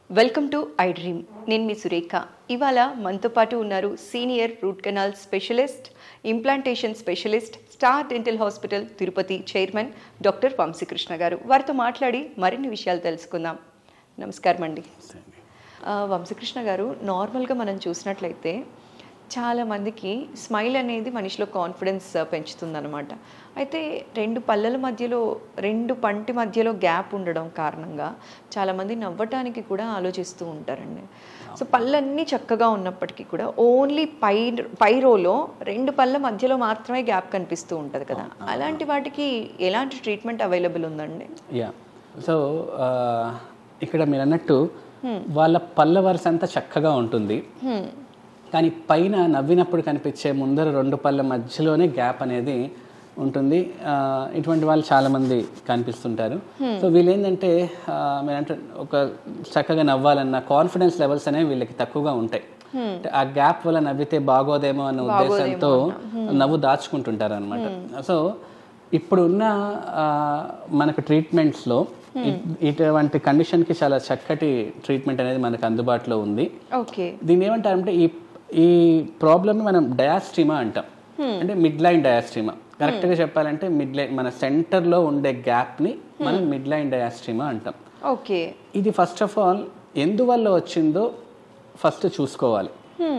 welcome to I dream నేను మీ సురేఖ ఇవాళ మనతో పాటు ఉన్నారు senior root canal specialist implantation specialist star dental hospital Tirupati chairman doctor Vamsikrishna garu వారితో మాట్లాడి మరిన్ని విషయాలు తెలుసుకుందాం నమస్కారం అండి ఆ, వంశీకృష్ణ గారు నార్మల్గా మనం చూసినట్లయితే చాలా మందికి స్మైల్ అనేది మనిషిలో కాన్ఫిడెన్స్ పెంచుతుందన్నమాట అయితే రెండు పళ్ళల మధ్యలో రెండు పంటి మధ్యలో గ్యాప్ ఉండడం కారణంగా చాలామంది నవ్వటానికి కూడా ఆలోచిస్తూ ఉంటారండి సో పళ్ళన్నీ చక్కగా ఉన్నప్పటికీ కూడా ఓన్లీ పై పై రోలో రెండు పళ్ళ మధ్యలో మాత్రమే గ్యాప్ కనిపిస్తూ ఉంటుంది కదా అలాంటి వాటికి ఎలాంటి ట్రీట్మెంట్ అవైలబుల్ ఉందండి యా సో ఆ, ఇక్కడ మీరు అన్నట్టు వాళ్ళ పళ్ళ వరుస అంతా చక్కగా ఉంటుంది కానీ పైన నవ్వినప్పుడు కనిపించే ముందర రెండు పళ్ళ మధ్యలోనే గ్యాప్ అనేది ఉంటుంది ఆ, ఇటువంటి వాళ్ళు చాలా మంది కనిపిస్తుంటారు సో వీళ్ళు ఏంటంటే ఆ, మీరు అంటే ఒక చక్కగా నవ్వాలన్న కాన్ఫిడెన్స్ లెవెల్స్ అనేవి వీళ్ళకి తక్కువగా ఉంటాయి అంటే ఆ గ్యాప్ వల్ల నవ్వితే బాగోదేమో అన్న ఉద్దేశంతో నవ్వు దాచుకుంటుంటారు అనమాట సో ఇప్పుడున్న ఆ, మనకు ట్రీట్మెంట్స్లో ఇటువంటి కండిషన్కి చాలా చక్కటి ట్రీట్మెంట్ అనేది మనకు అందుబాటులో ఉంది ఓకే దీన్ని ఏమంటారంటే ఈ ఈ ప్రాబ్లమ్ మనం డయాస్ట్రీమా అంటాం అంటే మిడ్ లైన్ డయాస్ట్రీమా కరెక్ట్గా చెప్పాలంటే మిడ్ లైన్ మన సెంటర్లో ఉండే గ్యాప్ని మనం మిడ్ లైన్ డయాస్ట్రీమా అంటాం ఓకే ఇది ఫస్ట్ ఆఫ్ ఆల్ ఎందువల్ల వచ్చిందో ఫస్ట్ చూసుకోవాలి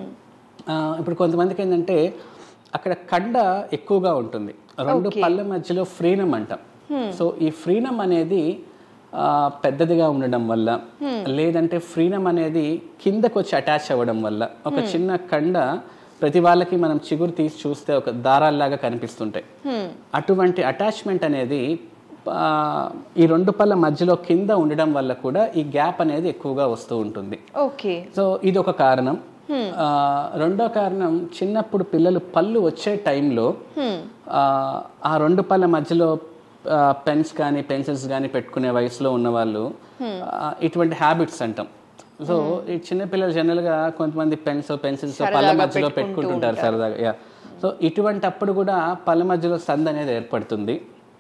ఆ, ఇప్పుడు కొంతమందికి ఏంటంటే అక్కడ కండ ఎక్కువగా ఉంటుంది రెండు పళ్ళ మధ్యలో ఫ్రీనం అంటాం సో ఈ ఫ్రీనం అనేది ఆ, పెద్దదిగా ఉండడం వల్ల లేదంటే ఫ్రీనం అనేది కిందకు వచ్చి అటాచ్ అవ్వడం వల్ల ఒక చిన్న కండ ప్రతి వాళ్ళకి మనం చిగురు తీసి చూస్తే ఒక దారాల్లాగా కనిపిస్తుంటాయి అటువంటి అటాచ్మెంట్ అనేది ఆ, ఈ రెండు పళ్ళ మధ్యలో కింద ఉండడం వల్ల కూడా ఈ గ్యాప్ అనేది ఎక్కువగా వస్తూ ఉంటుంది ఓకే సో ఇది ఒక కారణం ఆ, రెండో కారణం చిన్నప్పుడు పిల్లలు పళ్ళు వచ్చే టైంలో ఆ, ఆ రెండు పళ్ళ మధ్యలో పెన్స్ కానీ పెన్సిల్స్ కానీ పెట్టుకునే వయసులో ఉన్న వాళ్ళు ఆ, ఇటువంటి హ్యాబిట్స్ అంటాం సో ఈ చిన్న పిల్లలు జనరల్గా కొంతమంది పెన్స్ పెన్సిల్స్ పళ్ళ మధ్యలో పెట్టుకుంటుంటారు సరదాగా యా సో ఇటువంటి అప్పుడు కూడా పళ్ళ మధ్యలో సంద్ అనేది ఏర్పడుతుంది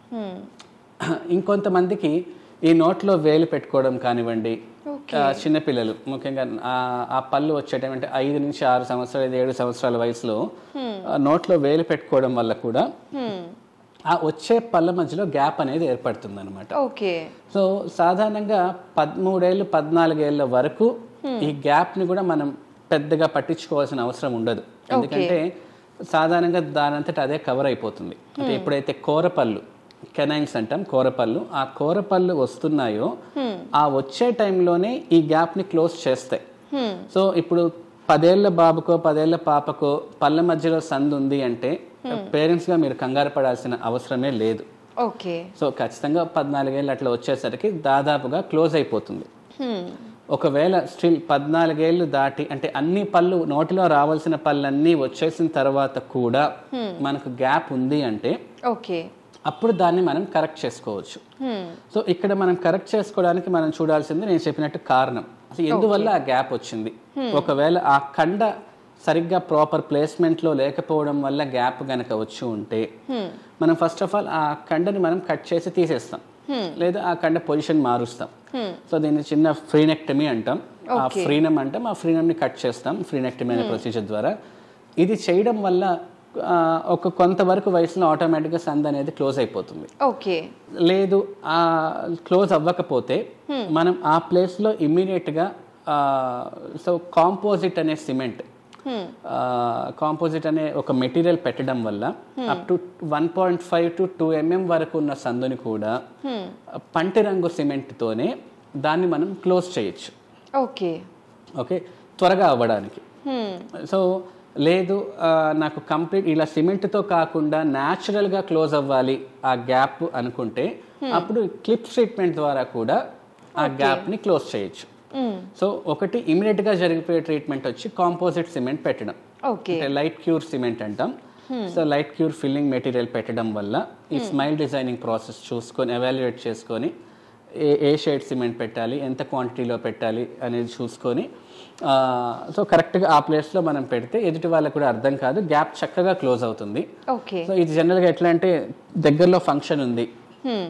ఇంకొంతమందికి ఈ నోట్లో వేలు పెట్టుకోవడం కానివ్వండి ఆ, చిన్నపిల్లలు ముఖ్యంగా ఆ- ఆ పళ్ళు వచ్చే టైం అంటే ఐదు నుంచి ఆరు సంవత్సరాలు ఐదు ఏడు సంవత్సరాల వయసులో ఆ, నోట్లో వేలు పెట్టుకోవడం వల్ల కూడా ఆ వచ్చే పళ్ళ మధ్యలో గ్యాప్ అనేది ఏర్పడుతుంది అనమాట ఓకే సో సాధారణంగా పదమూడేళ్ళు పద్నాలుగేళ్ల వరకు ఈ గ్యాప్ ని కూడా మనం పెద్దగా పట్టించుకోవాల్సిన అవసరం ఉండదు ఎందుకంటే సాధారణంగా దానంతట అదే కవర్ అయిపోతుంది అంటే ఎప్పుడైతే కూరపళ్ళు కెనైన్స్ అంటాం కూరపళ్ళు ఆ కూరపళ్ళు వస్తున్నాయో ఆ వచ్చే టైంలోనే ఈ గ్యాప్ ని క్లోజ్ చేస్తాయి సో ఇప్పుడు పదేళ్ల బాబుకో పదేళ్ల పాపకో పళ్ళ మధ్యలో సందు ఉంది అంటే పేరెంట్స్ గా మీరు కంగారు పడాల్సిన అవసరమే లేదు ఓకే సో ఖచ్చితంగా పద్నాలుగేళ్ళు అట్లా వచ్చేసరికి దాదాపుగా క్లోజ్ అయిపోతుంది ఒకవేళ స్టిల్ పద్నాలుగేళ్ళు దాటి అంటే అన్ని పళ్ళు నోటిలో రావాల్సిన పళ్ళన్నీ వచ్చేసిన తర్వాత కూడా మనకు గ్యాప్ ఉంది అంటే ఓకే అప్పుడు దాన్ని మనం కరెక్ట్ చేసుకోవచ్చు సో ఇక్కడ మనం కరెక్ట్ చేసుకోవడానికి మనం చూడాల్సింది నేను చెప్పినట్టు కారణం అసలు ఎందువల్ల ఆ గ్యాప్ వచ్చింది ఒకవేళ ఆ కండ సరిగ్గా ప్రాపర్ ప్లేస్మెంట్లో లేకపోవడం వల్ల గ్యాప్ గనక వచ్చి ఉంటే మనం ఫస్ట్ ఆఫ్ ఆల్ ఆ కండని మనం కట్ చేసి తీసేస్తాం లేదా ఆ కండ పొజిషన్ మారుస్తాం సో దీన్ని చిన్న ఫ్రీనెక్టమీ అంటాం ఆ ఫ్రీనం అంటాం ఆ ఫ్రీనమ్ని కట్ చేస్తాం ఫ్రీనెక్టమీ అనే ప్రొసీజర్ ద్వారా ఇది చేయడం వల్ల ఆ, ఒక కొంతవరకు వయసులో ఆటోమేటిక్గా సంద్ అనేది క్లోజ్ అయిపోతుంది ఓకే లేదు ఆ క్లోజ్ అవ్వకపోతే మనం ఆ ప్లేస్లో ఇమ్మీడియట్గా సో కాంపోజిట్ అనే సిమెంట్ కాంపోజిట్ అనే ఒక మెటీరియల్ పెట్టడం వల్ల up to one point five to two mm వరకు ఉన్న సందుని కూడా పంటి రంగు సిమెంట్తోనే దాన్ని మనం క్లోజ్ చేయొచ్చు ఓకే ఓకే త్వరగా అవ్వడానికి సో లేదు ఆ, నాకు కంప్లీట్ ఇలా సిమెంట్తో కాకుండా న్యాచురల్గా క్లోజ్ అవ్వాలి ఆ గ్యాప్ అనుకుంటే అప్పుడు క్లిప్ ట్రీట్మెంట్ ద్వారా కూడా ఆ గ్యాప్ని క్లోజ్ చేయొచ్చు సో ఒకటి ఇమీడియట్గా జరిగిపోయే ట్రీట్మెంట్ వచ్చి కాంపోజిట్ సిమెంట్ పెట్టడం ఓకే అంటే లైట్ క్యూర్ సిమెంట్ అంటాం so light cure filling material పెట్టడం వల్ల ఈ స్మైల్ డిజైనింగ్ ప్రాసెస్ చూసుకొని ఎవాల్యుయేట్ చేసుకొని ఏ ఏ షేడ్ సిమెంట్ పెట్టాలి ఎంత క్వాంటిటీలో పెట్టాలి అనేది చూసుకొని సో కరెక్ట్గా ఆ ప్లేస్లో మనం పెడితే ఎదుటి వాళ్ళకి కూడా అర్థం కాదు గ్యాప్ చక్కగా క్లోజ్ అవుతుంది ఓకే సో ఇది జనరల్గా ఎట్లా అంటే దగ్గరలో ఫంక్షన్ ఉంది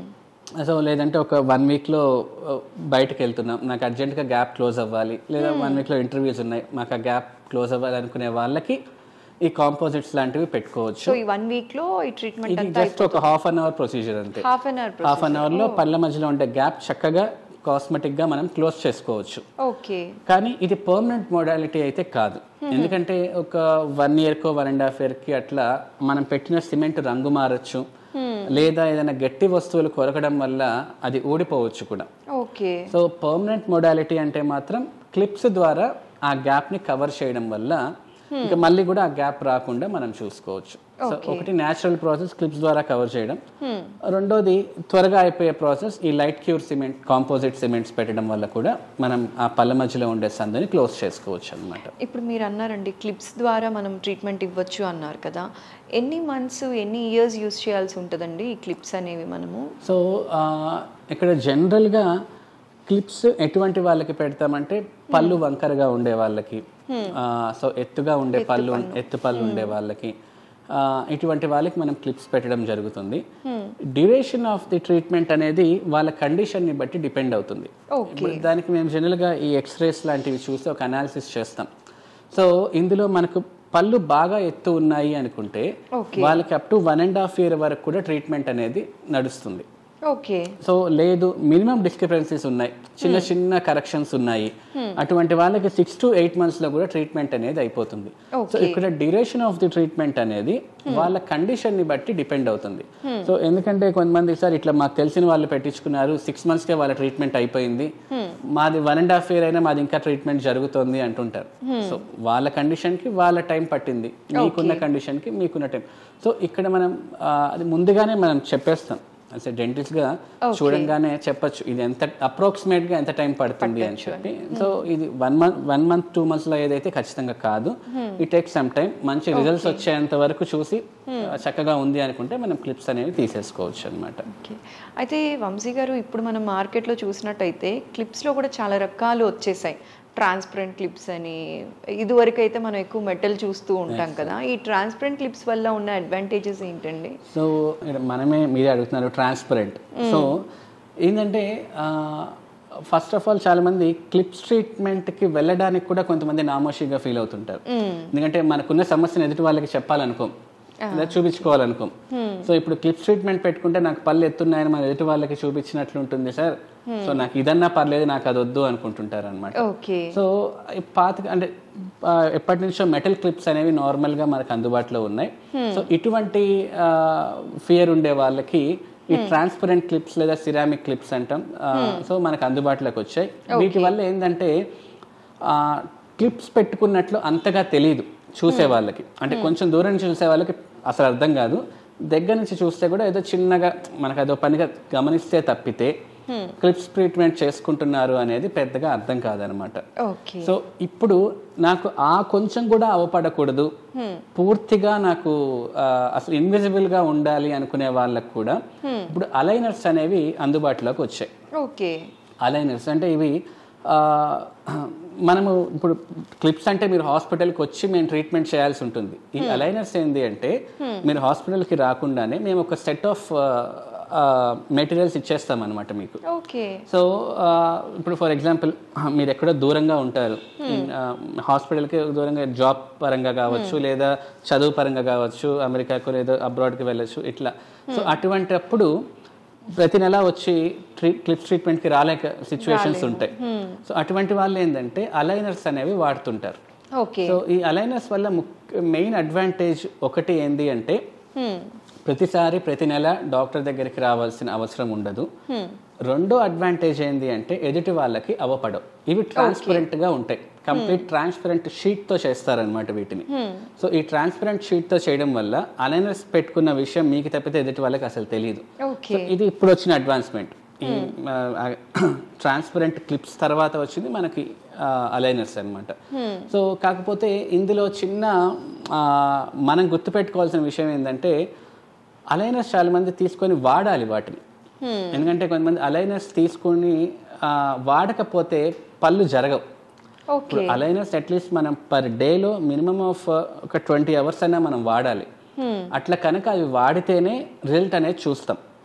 సో లేదంటే ఒక వన్ వీక్లో బయటకు వెళ్తున్నాం నాకు అర్జెంట్గా గ్యాప్ క్లోజ్ అవ్వాలి లేదా వన్ వీక్లో ఇంటర్వ్యూస్ ఉన్నాయి మాకు ఆ గ్యాప్ క్లోజ్ అవ్వాలి అనుకునే వాళ్ళకి ఈ కాంపోజిట్స్ లాంటివి పెట్టుకోవచ్చు సో ఈ వన్ వీక్ లో ఈ ట్రీట్మెంట్ ఇది జస్ట్ ఒక హాఫ్ అన్ అవర్ ప్రొసీజర్ అంతే half an hour half an అవర్లో పళ్ళ మధ్యలో ఉండే గ్యాప్ చక్కగా కాస్మెటిక్గా మనం క్లోజ్ చేసుకోవచ్చు ఓకే కానీ ఇది పర్మనెంట్ మోడాలిటీ అయితే కాదు ఎందుకంటే ఒక వన్ ఇయర్కో వన్ అండ్ హాఫ్ ఇయర్కి అట్లా మనం పెట్టిన సిమెంట్ రంగు మారచ్చు లేదా ఏదైనా గట్టి వస్తువులు కొరకడం వల్ల అది ఊడిపోవచ్చు కూడా ఓకే సో పర్మనెంట్ మోడాలిటీ అంటే మాత్రం క్లిప్స్ ద్వారా ఆ గ్యాప్ని కవర్ చేయడం వల్ల ఇంకా మళ్ళీ కూడా ఆ గ్యాప్ రాకుండా మనం చూసుకోవచ్చు సో ఒకటి న్యాచురల్ ప్రాసెస్ క్లిప్స్ ద్వారా కవర్ చేయడం రెండోది త్వరగా అయిపోయే ప్రాసెస్ ఈ light cure cement composite cements పెట్టడం వల్ల కూడా మనం ఆ పళ్ళ మధ్యలో ఉండే సందుని క్లోజ్ చేసుకోవచ్చు అనమాట ఇప్పుడు మీరు అన్నారండి క్లిప్స్ ద్వారా మనం ట్రీట్మెంట్ ఇవ్వచ్చు అన్నారు కదా ఎన్ని మంత్స్ ఎన్ని ఇయర్స్ యూస్ చేయాల్సి ఉంటుందండి ఈ క్లిప్స్ అనేవి మనము సో ఆ, ఇక్కడ జనరల్గా క్లిప్స్ ఎటువంటి వాళ్ళకి పెడతామంటే పళ్ళు వంకరగా ఉండే వాళ్ళకి ఆ, సో ఎత్తుగా ఉండే పళ్ళు ఎత్తు పళ్ళు ఉండే వాళ్ళకి ఆ, ఇటువంటి వాళ్ళకి మనం క్లిప్స్ పెట్టడం జరుగుతుంది డ్యూరేషన్ ఆఫ్ ది ట్రీట్మెంట్ అనేది వాళ్ళ కండిషన్ని బట్టి డిపెండ్ అవుతుంది ఇప్పుడు దానికి మేము జనరల్గా ఈ ఎక్స్రేస్ లాంటివి చూసి ఒక అనాలిసిస్ చేస్తాం సో ఇందులో మనకు పళ్ళు బాగా ఎత్తు ఉన్నాయి అనుకుంటే వాళ్ళకి up to one and half year వరకు కూడా ట్రీట్మెంట్ అనేది నడుస్తుంది ఓకే సో లేదు మినిమం డిస్క్రిపెన్సీస్ ఉన్నాయి చిన్న చిన్న కరెక్షన్స్ ఉన్నాయి అటువంటి వాళ్ళకి సిక్స్ టు ఎయిట్ మంత్స్ లో కూడా ట్రీట్మెంట్ అనేది అయిపోతుంది సో ఇక్కడ డ్యూరేషన్ ఆఫ్ ది ట్రీట్మెంట్ అనేది వాళ్ళ కండిషన్ ని బట్టి డిపెండ్ అవుతుంది సో ఎందుకంటే కొంతమంది సార్ ఇట్లా మాకు తెలిసిన వాళ్ళు పెట్టించుకున్నారు సిక్స్ మంత్స్ కే వాళ్ళ ట్రీట్మెంట్ అయిపోయింది మాది వన్ అండ్ హాఫ్ ఇయర్ అయినా మాది ఇంకా ట్రీట్మెంట్ జరుగుతుంది అంటుంటారు సో వాళ్ళ కండిషన్ కి వాళ్ళ టైం పట్టింది మీకున్న కండిషన్ కి మీకున్న టైం సో ఇక్కడ మనం ఆ, అది ముందుగానే మనం చెప్పేస్తాం అసలు డెంటిస్ట్ గా చూడంగానే చెప్పొచ్చు ఇది ఎంత అప్రాక్సిమేట్ గా ఎంత టైం పడుతుంది అని చెప్పి సో ఇది one month one month two months లో ఏదైతే ఖచ్చితంగా కాదు ఇట్ టేక్ సమ్ టైం మంచి రిజల్ట్స్ వచ్చేంత వరకు చూసి ఆ, చక్కగా ఉంది అనుకుంటే మనం క్లిప్స్ అనేవి తీసేసుకోవచ్చు అనమాట ఓకే అయితే వంశీ గారు ఇప్పుడు మనం మార్కెట్లో చూసినట్టయితే క్లిప్స్లో కూడా చాలా రకాలు వచ్చేసాయి ట్రాన్స్పరెంట్ క్లిప్స్ అని ఇదివరకు అయితే మనం ఎక్కువ మెటల్ చూస్తూ ఉంటాం కదా ఈ ట్రాన్స్పరెంట్ క్లిప్స్ వల్ల ఉన్న అడ్వాంటేజెస్ ఏంటండి సో ఇక్కడ మనమే మీరే అడుగుతున్నారు ట్రాన్స్పరెంట్ సో ఏంటంటే ఫస్ట్ ఆఫ్ ఆల్ చాలా మంది క్లిప్స్ ట్రీట్మెంట్ కి వెళ్ళడానికి కూడా కొంతమంది నామోషిగా ఫీల్ అవుతుంటారు ఎందుకంటే మనకున్న సమస్యను ఎదుటి వాళ్ళకి చెప్పాలనుకోం లేదా చూపించుకోవాలనుకోం సో ఇప్పుడు క్లిప్స్ ట్రీట్మెంట్ పెట్టుకుంటే నాకు పళ్ళు ఎత్తున్నాయని మన ఎదుటి వాళ్ళకి చూపించినట్లు ఉంటుంది సార్ సో నాకు ఇదన్నా పర్లేదు నాకు అది వద్దు అనుకుంటుంటారు అనమాట ఓకే సో ఈ పాత అంటే ఆ, ఎప్పటి నుంచో మెటల్ క్లిప్స్ అనేవి నార్మల్ గా మనకు అందుబాటులో ఉన్నాయి సో ఇటువంటి ఫియర్ ఉండే వాళ్ళకి ఈ ట్రాన్స్పరెంట్ క్లిప్స్ లేదా సిరామిక్ క్లిప్స్ అంటాం ఆ, సో మనకు అందుబాటులోకి వచ్చాయి వీటి వల్ల ఏంటంటే క్లిప్స్ పెట్టుకున్నట్లు అంతగా తెలియదు చూసే వాళ్ళకి అంటే కొంచెం దూరం నుంచి చూసే వాళ్ళకి అసలు అర్థం కాదు దగ్గర నుంచి చూస్తే కూడా ఏదో చిన్నగా మనకు అదో పనిగా గమనిస్తే తప్పితే క్లిప్స్ ట్రీట్మెంట్ చేసుకుంటున్నారు అనేది పెద్దగా అర్థం కాదనమాట ఓకే సో ఇప్పుడు నాకు ఆ కొంచెం కూడా అవపడకూడదు పూర్తిగా నాకు ఆ, అసలు ఇన్విజిబుల్ గా ఉండాలి అనుకునే వాళ్ళకు కూడా ఇప్పుడు అలైనర్స్ అనేవి అందుబాటులోకి వచ్చాయి ఓకే అలైనర్స్ అంటే ఇవి ఆ, మనము ఇప్పుడు క్లిప్స్ అంటే మీరు హాస్పిటల్కి వచ్చి మేము ట్రీట్మెంట్ చేయాల్సి ఉంటుంది ఈ అలైనర్స్ ఏంటి అంటే మీరు హాస్పిటల్కి రాకుండానే మేము ఒక సెట్ ఆఫ్ మెటీరియల్స్ ఇచ్చేస్తాం అనమాట మీకు ఓకే సో ఆ, ఇప్పుడు ఫర్ ఎగ్జాంపుల్ మీరు ఎక్కడో దూరంగా ఉంటారు ఆ, హాస్పిటల్కి దూరంగా జాబ్ పరంగా కావచ్చు లేదా చదువు పరంగా కావచ్చు అమెరికాకు లేదా అబ్రాడ్కి వెళ్ళచ్చు ఇట్లా సో అటువంటప్పుడు ప్రతి నెల వచ్చి ట్రీ క్లిప్స్ ట్రీట్మెంట్కి రాలేక సిచ్యువేషన్స్ ఉంటాయి సో అటువంటి వాళ్ళు ఏంటంటే అలైనర్స్ అనేవి వాడుతుంటారు ఓకే సో ఈ అలైనర్స్ వల్ల మెయిన్ అడ్వాంటేజ్ ఒకటి ఏంది అంటే ప్రతిసారి ప్రతి నెల డాక్టర్ దగ్గరికి రావాల్సిన అవసరం ఉండదు రెండో అడ్వాంటేజ్ ఏంది అంటే ఎదుటి వాళ్ళకి అవపడవు ఇవి ట్రాన్స్పరెంట్ గా ఉంటాయి కంప్లీట్ ట్రాన్స్పరెంట్ షీట్ తో చేస్తారనమాట వీటిని సో ఈ ట్రాన్స్పరెంట్ షీట్ తో చేయడం వల్ల అలైనర్స్ పెట్టుకున్న విషయం మీకు తప్పితే ఎదుటి వాళ్ళకి అసలు తెలియదు ఓకే సో ఇది ఇప్పుడు వచ్చిన అడ్వాన్స్మెంట్ ఈ ట్రాన్స్పరెంట్ క్లిప్స్ తర్వాత వచ్చింది మనకి అలైనర్స్ అన్నమాట సో కాకపోతే ఇందులో చిన్న ఆ, మనం గుర్తుపెట్టుకోవాల్సిన విషయం ఏంటంటే అలైనర్స్ చాలా మంది తీసుకొని వాడాలి వాటిని ఎందుకంటే కొంతమంది అలైనర్స్ తీసుకొని ఆ, వాడకపోతే పళ్ళు జరగవు ఓకే అలైనర్స్ అట్లీస్ట్ మనం పర్ డేలో మినిమం ఆఫ్ ఒక ట్వంటీ అవర్స్ అయినా మనం వాడాలి అట్లా కనుక అవి వాడితేనే రిజల్ట్ అనేది చూస్తాం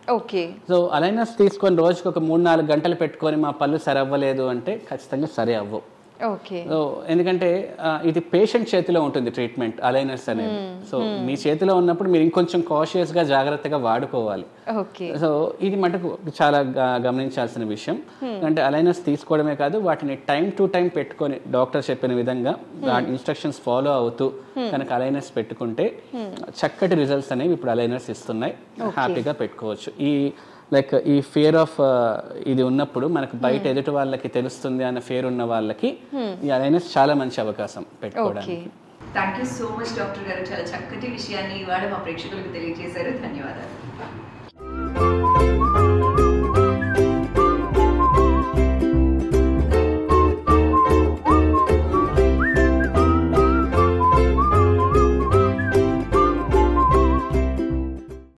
ఓకే సో అలైనర్స్ తీసుకొని రోజుకి ఒక మూడు నాలుగు గంటలు పెట్టుకొని మా పళ్ళు సరి అవ్వలేదు అంటే ఖచ్చితంగా సరి అవ్వవు ఓకే సో ఎందుకంటే ఆ, ఇది పేషెంట్ చేతిలో ఉంటుంది ట్రీట్మెంట్ అలైనర్స్ అనేది సో మీ చేతిలో ఉన్నప్పుడు మీరు ఇంకొంచెం cautious గా జాగ్రత్తగా వాడుకోవాలి ఓకే సో ఇది మటుకు చాలా గ- గమనించాల్సిన విషయం అంటే అలైనర్స్ తీసుకోవడమే కాదు వాటిని టైం టు టైం పెట్టుకొని డాక్టర్ చెప్పిన విధంగా ఇన్స్ట్రక్షన్స్ ఫాలో అవుతూ కనుక అలైనర్స్ పెట్టుకుంటే చక్కటి రిజల్ట్స్ అనేవి ఇప్పుడు అలైనర్స్ ఇస్తున్నాయి హ్యాపీగా పెట్టుకోవచ్చు ఈ లైక్ ఈ ఫియర్ ఆఫ్ ఇది ఉన్నప్పుడు మనకు బయట ఎదుటి వాళ్ళకి తెలుస్తుంది అన్న ఫియర్ ఉన్న వాళ్ళకి ఈ అలైనర్స్ చాలా మంచి అవకాశం పెట్టుకోవడానికి okay thank you so much doctor garu చాలా చక్కటి విషయాన్ని ఇవాళ మా ప్రేక్షకులకు తెలియజేశారు ధన్యవాదాలు